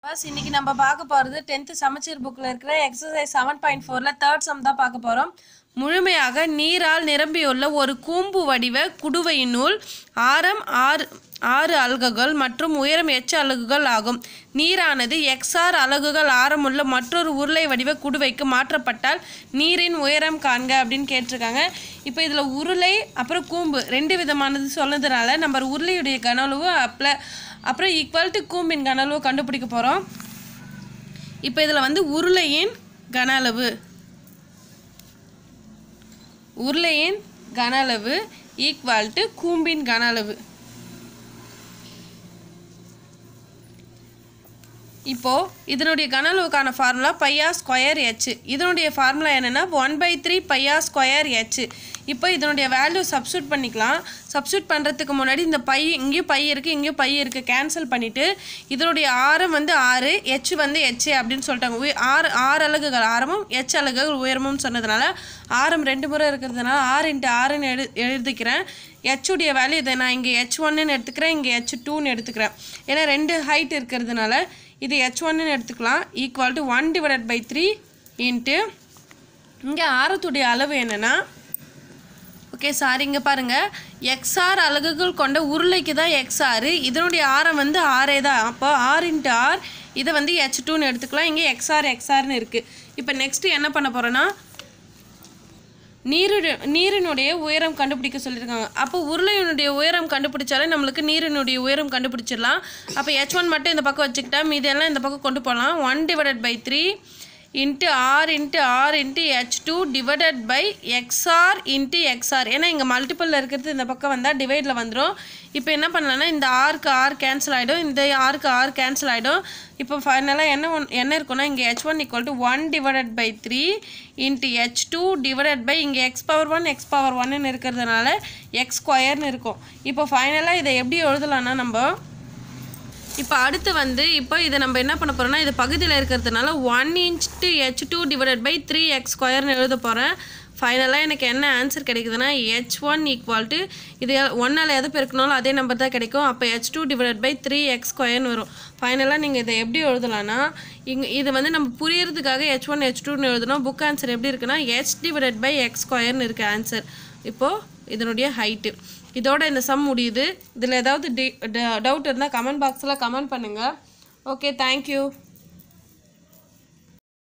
bus இன்னைக்கு நம்ம பார்க்க போகிறது டென்த்து சமச்சீர் புக்கில் இருக்கிற எக்ஸசைஸ் செவன் பாயிண்ட் ஃபோரில் தேர்ட் சம் தான் பார்க்க போகிறோம் முழுமையாக நீரால் நிரம்பியுள்ள ஒரு கூம்பு வடிவ குடுவையினுள் ஆரம் ஆறு ஆறு அலகுகள் மற்றும் உயரம் எச்சு அலகுகள் ஆகும் நீரானது எக்ஸ்ஆர் அலகுகள் ஆரமுள்ள மற்றொரு உருளை வடிவ குடுவைக்கு மாற்றப்பட்டால் நீரின் உயரம் காண்க அப்படின்னு கேட்டிருக்காங்க இப்போ இதில் உருளை அப்புறம் கூம்பு ரெண்டு விதமானது சொன்னதுனால நம்ம உருளையுடைய கன அளவு அப்ள அப்புறம் ஈக்குவல் டு கூம்பின் கன அளவு கண்டுபிடிக்க போகிறோம் இப்போ இதில் வந்து உருளையின் கன அளவு உருளையின் கன அளவு ஈக்குவல் டு கூம்பின் கன அளவு இப்போது இதனுடைய கன அளவுக்கான ஃபார்முலா பையா ஸ்கொயர் ஹெச் இதனுடைய ஃபார்முலா என்னென்னா one by three pi r square H இப்போ இதனுடைய வேல்யூ சப்ஸ்டியூட் பண்ணிக்கலாம் சப்ஸ்டியூட் பண்ணுறதுக்கு முன்னாடி இந்த பை இங்கேயும் பை இருக்குது இங்கேயும் பை இருக்குது கேன்சல் பண்ணிவிட்டு இதனுடைய ஆரம் வந்து ஆறு ஹெச் வந்து ஹெச் அப்படின்னு சொல்லிட்டாங்க உய ஆறு ஆறு அலகுகள் ஆரமும் ஹெச் அலகுகள் உயரமும் சொன்னதுனால ஆரம் ரெண்டு முறை இருக்கிறதுனால ஆறு இன்ட்டு ஆறுன்னு எழு எழுதிக்கிறேன் ஹெச்சுடைய வேல்யூ இதை நான் இங்கே ஹெச் ஒன்னுன்னு எடுத்துக்கிறேன் இங்கே ஹெச் டூன்னு எடுத்துக்கிறேன் ஏன்னா ரெண்டு ஹைட் இருக்கிறதுனால இது ஹெச் ஒன்னு எடுத்துக்கலாம் equal to one divided by three into இங்கே ஆரத்துடைய அளவு என்னென்னா ஓகே சார் இங்கே பாருங்கள் எக்ஸ்ஆர் அலகுகள் கொண்ட உருளைக்கு தான் எக்ஸ்ஆர் இதனுடைய ஆரம் வந்து ஆரே தான் அப்போ ஆர் இன்ட்டு ஆர் இதை வந்து ஹெச் டூன்னு எடுத்துக்கலாம் இங்கே எக்ஸ்ஆர் எக்ஸ்ஆர்னு இருக்குது இப்போ நெக்ஸ்ட்டு என்ன பண்ண போகிறோன்னா நீரு நீரினுடைய உயரம் கண்டுபிடிக்க சொல்லியிருக்காங்க அப்போ உருளையினுடைய உயரம் கண்டுபிடிச்சாலே நம்மளுக்கு நீரினுடைய உயரம் கண்டுபிடிச்சிடலாம் அப்போ ஹெச் ஒன் மட்டும் இந்த பக்கம் வச்சுக்கிட்டா மீதியெல்லாம் இந்த பக்கம் கொண்டு போகலாம் one divided by three into R into R into H two divided by x R into x R ஏன்னா இங்கே மல்டிப்பிளில் இருக்கிறது இந்த பக்கம் வந்தால் டிவைடில் வந்துடும் இப்போ என்ன பண்ணலாம்னா இந்த ஆருக்கு ஆர் கேன்சல் ஆகிடும் இந்த ஆருக்கு ஆர் கேன்சல் ஆகிடும் இப்போ ஃபைனலாக என்ன ஒன் என்ன இருக்குன்னா இங்கே H one equal to one divided by three into H two divided by இங்கே X power one X power ஒன்னு இருக்கிறதுனால எக்ஸ் ஸ்கொயர்னு இருக்கும் இப்போ ஃபைனலாக இதை எப்படி எழுதலாம்னா நம்ம இப்போ அடுத்து வந்து இப்போ இதை நம்ம என்ன பண்ண போகிறோம்னா இது பகுதியில் இருக்கிறதுனால one inch H two divided by three X ஸ்கொயர்னு எழுத போகிறேன் ஃபைனலாக எனக்கு என்ன ஆன்சர் கிடைக்குதுன்னா ஹெச் ஒன் ஈக்குவல் டு இது ஒன்றால் எது பெருக்கனாலும் அதே நம்பர் தான் கிடைக்கும் அப்போ H two divided by three X ஸ்கொயர்னு வரும் ஃபைனலாக நீங்கள் இதை எப்படி எழுதலாம்னா இங்கே இது வந்து நம்ம புரியறதுக்காக ஹெச் ஒன் ஹெச் டூன்னு எழுதணும் புக் ஆன்சர் எப்படி இருக்குன்னா ஹெச் டிவைடட் பை எக்ஸ் ஸ்கொயர்னு இருக்குது ஆன்சர் இப்போது இதனுடைய ஹைட்டு இதோட இந்த சம் முடியுது இதில் ஏதாவது டி டவுட் இருந்தால் கமெண்ட் பாக்ஸில் கமெண்ட் பண்ணுங்கள் ஓகே தேங்க்யூ